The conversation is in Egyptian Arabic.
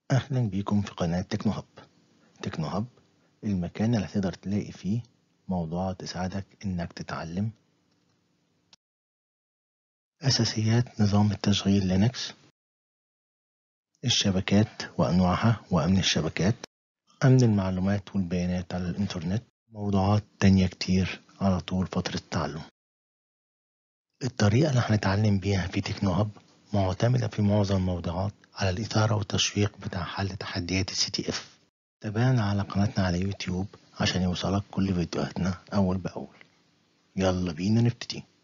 أهلا بيكم في قناة تكنو هب تكنو هب المكان اللي هتقدر تلاقي فيه موضوعات تساعدك إنك تتعلم أساسيات نظام التشغيل لينكس الشبكات وأنواعها وأمن الشبكات أمن المعلومات والبيانات على الإنترنت موضوعات تانية كتير على طول فترة التعلم الطريقة اللي هنتعلم بيها في تكنو هب معتمدة في معظم الموضوعات على الإثارة والتشويق بتاع حل تحديات السي تي اف تابعنا على قناتنا على يوتيوب عشان يوصلك كل فيديوهاتنا أول بأول يلا بينا نبتدي